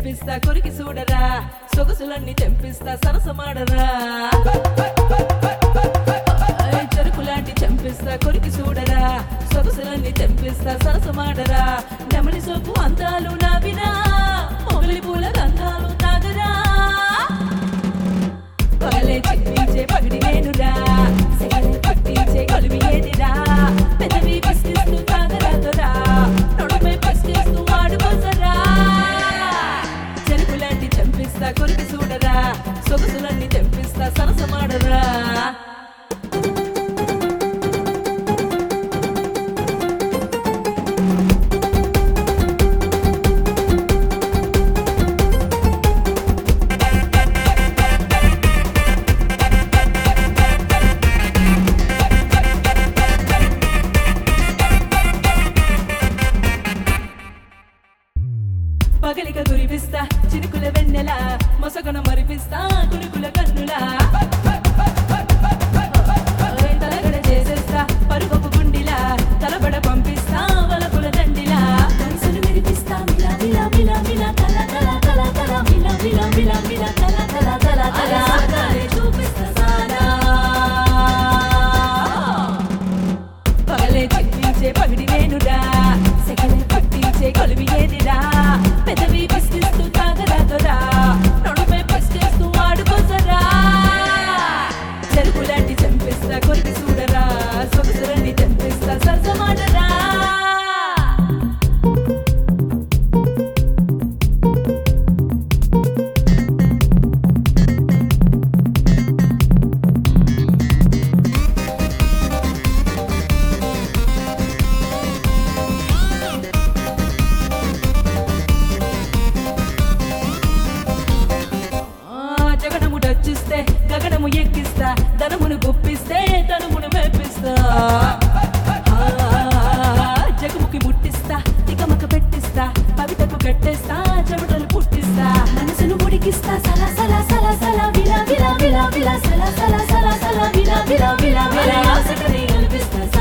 తెంపిస్తా కొరికి చూడరా సొగసులన్నీ తెంపిస్తా సరసమాడరా ఏయ్, చెరుకులాంటి చంపిస్తా కొరికి చూడరా సొగసులన్నీ తెంపిస్తా సరసమాడరా నెమలి సోపు అందాలు నావినా మొగలి పూల గంధాలు తాగరా పగలే చిక్కించే పగిడి నేనురా సెగలే పట్టించే కొలివి ఏదిరా పెదవి పిసిస్తూ తాగరాదురా నడుమే పిసిస్తూ వాడుకోసరా చెరుకులాంటి చంపిస్తా కొరికి చూడరా సొగసులన్నీ తెంపిస్తా సరసమాడరా పగలిక గురిపిస్తా చినుకుల వెన్నెల మొసగన మరిపిస్తా కురుకుల కన్నులా ఓయ్ తలగడ చేసేస్తా పరుగపు గుండిలా తలబడ పంపిస్తా వలపుల దండిలా మనసును మెరిపిస్తా మిలా మిలా మిలా మిలా తల తల తల తల మిలా మిలా మిలా మిలా తల తల తల తల అలా సాగాలే చూపిస్తా సానా పగలే చిక్కించే పగిడి నేనురా సెగలే పట్టించే కొలివి ఏదిరా పెదవి పిసిస్తూ తాగరాదురా నడుమే పిసిస్తూ ఆడుకోసరా చెరుకులాంటి చంపిస్తా కొరికి చూడరా సొగసులన్నీ చంపిస్తా సరసమాడరా ఆ, జగడము డచ్చిస్తే గగనము ఎక్కిస్తా ధనమును గుప్పిస్తే తనుమును మెప్పిస్తా ఆ, జగముకి ముట్టిస్తా తికమక పెట్టిస్తా కవితకు కట్టేస్తా చెమటలు పుట్టిస్తా మనసును ఉడికిస్తా సల సల సల సల విలా విలా విలా విలా సల సల సల సల విలా విలా విలా విలా ఆశకని కల్పిస్తా